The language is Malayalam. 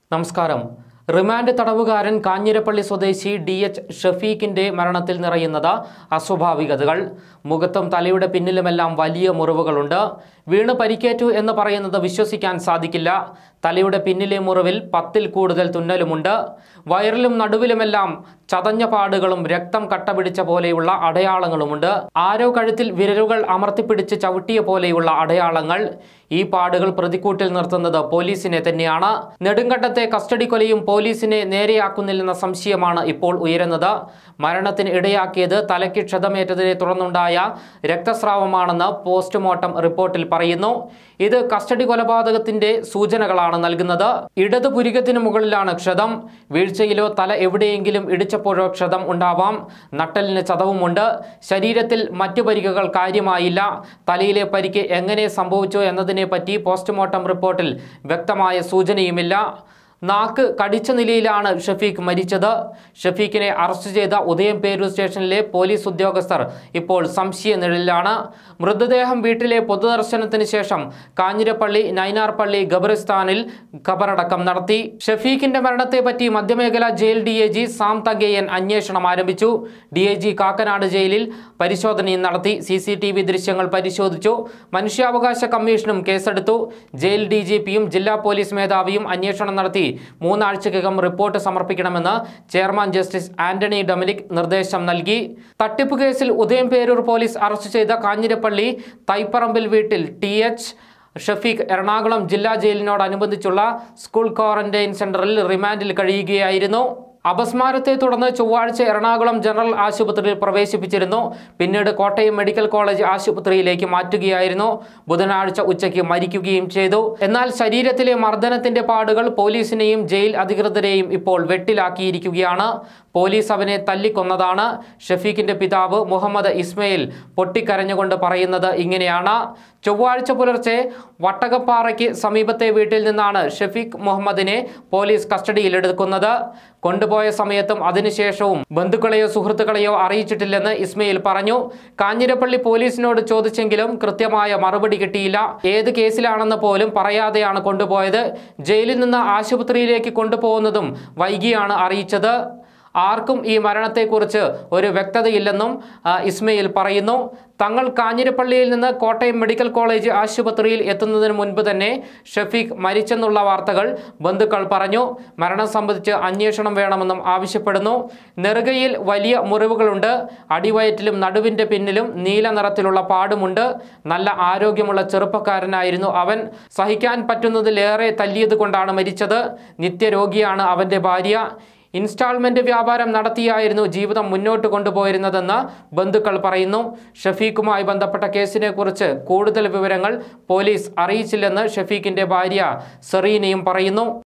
നമസ്കാരം റിമാൻഡ് തടവുകാരൻ കാഞ്ഞിരപ്പള്ളി സ്വദേശി ഡി എച്ച് ഷഫീഖിന്റെ മരണത്തിൽ നിറയുന്നത് അസ്വാഭാവികതകൾ മുഖത്തും തലയുടെ പിന്നിലുമെല്ലാം വലിയ മുറിവുകളുണ്ട് വീണ് പരിക്കേറ്റു എന്ന് പറയുന്നത് വിശ്വസിക്കാൻ സാധിക്കില്ല തലയുടെ പിന്നിലെ മുറിവിൽ പത്തിൽ കൂടുതൽ തുന്നലുമുണ്ട് വയറിലും നടുവിലുമെല്ലാം ചതഞ്ഞ പാടുകളും രക്തം കട്ടപിടിച്ച പോലെയുള്ള അടയാളങ്ങളുമുണ്ട് ആരോ കഴുത്തിൽ വിരലുകൾ അമർത്തിപ്പിടിച്ച് ചവിട്ടിയ പോലെയുള്ള അടയാളങ്ങൾ ഈ പാടുകൾ പ്രതിക്കൂട്ടിൽ നിർത്തുന്നത് പോലീസിനെ തന്നെയാണ് നെടുങ്കണ്ടത്തെ കസ്റ്റഡി കൊലയും പോലീസിനെ നേരെയാക്കുന്നില്ലെന്ന സംശയമാണ് ഇപ്പോൾ ഉയരുന്നത് മരണത്തിന് ഇടയാക്കിയത് തലയ്ക്ക് ക്ഷതമേറ്റതിനെ തുടർന്നുണ്ടായ രക്തസ്രാവമാണെന്ന് പോസ്റ്റ്മോർട്ടം റിപ്പോർട്ടിൽ പറയുന്നു ഇത് കസ്റ്റഡി കൊലപാതകത്തിന്റെ സൂചനകളാണ് നൽകുന്നത് ഇടതു പുരികത്തിന് മുകളിലാണ് ക്ഷതം വീഴ്ചയിലോ തല എവിടെയെങ്കിലും ഇടിച്ചപ്പോഴോ ക്ഷതം ഉണ്ടാവാം നട്ടലിന് ചതവുമുണ്ട് ശരീരത്തിൽ മറ്റു പരിക്കുകൾ കാര്യമായില്ല തലയിലെ പരിക്ക് എങ്ങനെ സംഭവിച്ചു എന്നതിനെപ്പറ്റി പോസ്റ്റ്മോർട്ടം റിപ്പോർട്ടിൽ വ്യക്തമായ സൂചനയുമില്ല നാക്ക് കടിച്ച നിലയിലാണ് ഷഫീഖ് മരിച്ചത് ഷഫീഖിനെ അറസ്റ്റ് ചെയ്ത ഉദയംപേരൂർ സ്റ്റേഷനിലെ പോലീസ് ഉദ്യോഗസ്ഥർ ഇപ്പോൾ സംശയ നിഴലിലാണ് മൃതദേഹം വീട്ടിലെ പൊതുദർശനത്തിന് ശേഷം കാഞ്ഞിരപ്പള്ളി നൈനാർപ്പള്ളി ഖബറിസ്ഥാനിൽ ഖബറടക്കം നടത്തി ഷഫീഖിന്റെ മരണത്തെപ്പറ്റി മധ്യമേഖല jail D A G Sam Thangayyan അന്വേഷണം ആരംഭിച്ചു ഡി എ ജി കാക്കനാട് ജയിലിൽ പരിശോധനയും നടത്തി സി സി ടി വി ദൃശ്യങ്ങൾ പരിശോധിച്ചു മനുഷ്യാവകാശ കമ്മീഷനും കേസെടുത്തു ജയിൽ ഡി ജി പിയും ജില്ലാ പോലീസ് മേധാവിയും അന്വേഷണം നടത്തി മൂന്നാഴ്ചക്കകം റിപ്പോർട്ട് സമർപ്പിക്കണമെന്ന് ചെയർമാൻ ജസ്റ്റിസ് ആന്റണി ഡൊമിനിക് നിർദ്ദേശം നൽകി തട്ടിപ്പ് കേസിൽ ഉദയംപേരൂർ പോലീസ് അറസ്റ്റ് ചെയ്ത കാഞ്ഞിരപ്പള്ളി തൈപ്പറമ്പിൽ വീട്ടിൽ ടി എച്ച് ഷഫീഖ് എറണാകുളം ജില്ലാ ജയിലിനോടനുബന്ധിച്ചുള്ള സ്കൂൾ ക്വാറന്റൈൻ സെന്ററിൽ റിമാൻഡിൽ കഴിയുകയായിരുന്നു അപസ്മാരത്തെ തുടർന്ന് ചൊവ്വാഴ്ച എറണാകുളം ജനറൽ ആശുപത്രിയിൽ പ്രവേശിപ്പിച്ചിരുന്നു പിന്നീട് കോട്ടയം മെഡിക്കൽ കോളേജ് ആശുപത്രിയിലേക്ക് മാറ്റുകയായിരുന്നു ബുധനാഴ്ച ഉച്ചയ്ക്ക് മരിക്കുകയും ചെയ്തു എന്നാൽ ശരീരത്തിലെ മർദ്ദനത്തിന്റെ പാടുകൾ പോലീസിനെയും ജയിൽ അധികൃതരെയും ഇപ്പോൾ വെട്ടിലാക്കിയിരിക്കുകയാണ് പോലീസ് അവനെ തല്ലിക്കൊന്നതാണ് ഷഫീഖിന്റെ പിതാവ് മുഹമ്മദ് ഇസ്മയിൽ പൊട്ടിക്കരഞ്ഞുകൊണ്ട് പറയുന്നത് ഇങ്ങനെയാണ് ചൊവ്വാഴ്ച പുലർച്ചെ വട്ടകപ്പാറയ്ക്ക് സമീപത്തെ വീട്ടിൽ നിന്നാണ് ഷഫീഖ് മുഹമ്മദിനെ പോലീസ് കസ്റ്റഡിയിലെടുക്കുന്നത് കൊണ്ടുപോയ സമയത്തും അതിനുശേഷവും ബന്ധുക്കളെയോ സുഹൃത്തുക്കളെയോ അറിയിച്ചിട്ടില്ലെന്ന് ഇസ്മയിൽ പറഞ്ഞു കാഞ്ഞിരപ്പള്ളി പോലീസിനോട് ചോദിച്ചെങ്കിലും കൃത്യമായ മറുപടി കിട്ടിയില്ല ഏത് കേസിലാണെന്ന് പോലും പറയാതെയാണ് കൊണ്ടുപോയത് ജയിലിൽ നിന്ന് ആശുപത്രിയിലേക്ക് കൊണ്ടുപോകുന്നതും വൈകിയാണ് അറിയിച്ചത് ആർക്കും ഈ മരണത്തെക്കുറിച്ച് ഒരു വ്യക്തതയില്ലെന്നും ആ, ഇസ്മയിൽ പറയുന്നു തങ്ങൾ കാഞ്ഞിരപ്പള്ളിയിൽ നിന്ന് കോട്ടയം മെഡിക്കൽ കോളേജ് ആശുപത്രിയിൽ എത്തുന്നതിന് മുൻപ് തന്നെ ഷഫീഖ് മരിച്ചെന്നുള്ള വാർത്തകൾ ബന്ധുക്കൾ പറഞ്ഞു മരണം സംബന്ധിച്ച് അന്വേഷണം വേണമെന്നും ആവശ്യപ്പെടുന്നു നെറുകയിൽ വലിയ മുറിവുകളുണ്ട് അടിവയറ്റിലും നടുവിൻ്റെ പിന്നിലും നീല നിറത്തിലുള്ള പാടുമുണ്ട് നല്ല ആരോഗ്യമുള്ള ചെറുപ്പക്കാരനായിരുന്നു അവൻ സഹിക്കാൻ പറ്റുന്നതിലേറെ തല്ലിയത് കൊണ്ടാണ് മരിച്ചത് നിത്യരോഗിയാണ് അവൻ്റെ ഭാര്യ ഇൻസ്റ്റാൾമെന്റ് വ്യാപാരം നടത്തിയായിരുന്നു ജീവിതം മുന്നോട്ട് കൊണ്ടുപോയിരുന്നതെന്ന് ബന്ധുക്കൾ പറയുന്നു ഷഫീഖുമായി ബന്ധപ്പെട്ട കേസിനെ കുറിച്ച് കൂടുതൽ വിവരങ്ങൾ പോലീസ് അറിയിച്ചില്ലെന്ന് ഷഫീഖിന്റെ ഭാര്യ സെറീനയും പറയുന്നു